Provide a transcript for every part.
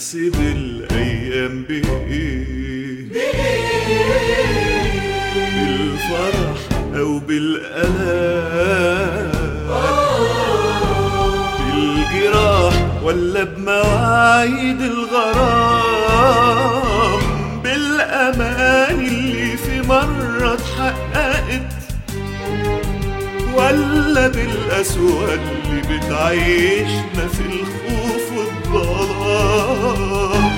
نحسب الأيام بإيه بالفرح أو بالألام بالجراح ولا بمواعيد الغرام بالأمان اللي في مرة اتحققت ولا بالقسوة اللي بتعيشنا في الخوف والظلام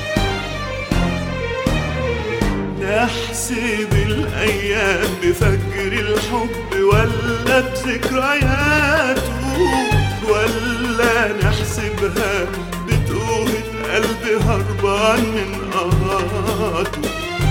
نحسب الأيام بفجر الحب ولا بذكرياته ولا نحسبها بتوهة قلب هربان من قهاته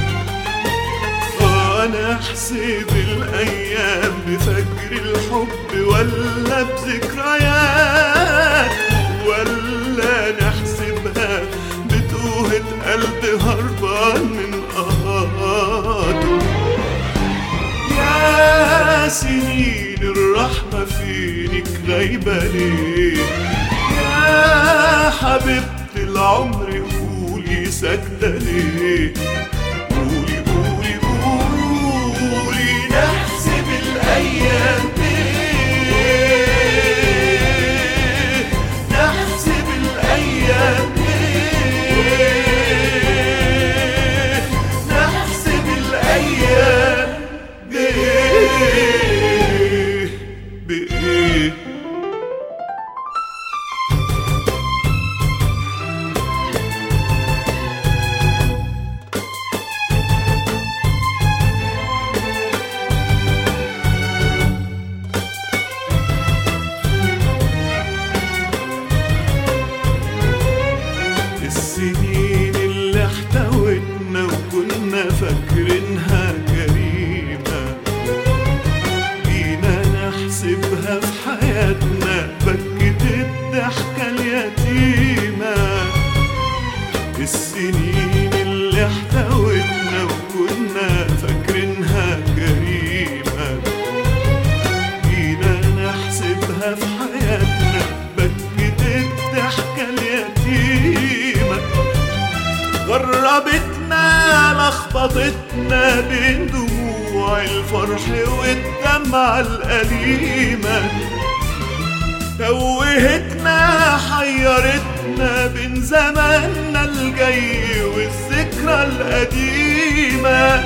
نحسب الأيام بفجر الحب ولا بذكريات ولا نحسبها بتوهة قلب هربان من قهاته يا سنين الرحمة فينك غايبة ليه يا حبيبتي العمر قولي ساكتة ليه قولي قولي قولي نحسب الأيام بيه نحسب الأيام بيه نحسب الأيام بإيه بإيه السنين اللي احتوتنا وكنا فاكرينها كريمة جينا نحسبها في حياتنا بكت الضحكة اليتيمة السنين اللي احتوتنا وكنا فاكرينها كريمة جينا نحسبها في حياتنا بكت الضحكة اليتيمة غربتنا لخبطتنا بين دموع الفرح والدمعة الأليمة توهتنا حيرتنا بين زماننا الجاي والذكرى القديمة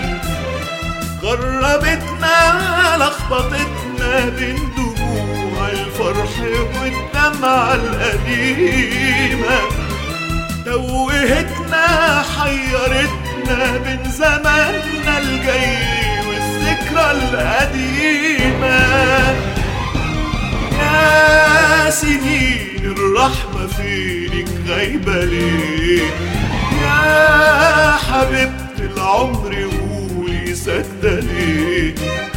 غربتنا لخبطتنا بين دموع الفرح والدمعة القديمة توهتنا حيرتنا بين زماننا الجاي والذكرى القديمة يا سنين الرحمة فينك غايبة ليه يا حبيبتي العمر قولي ساكتة ليه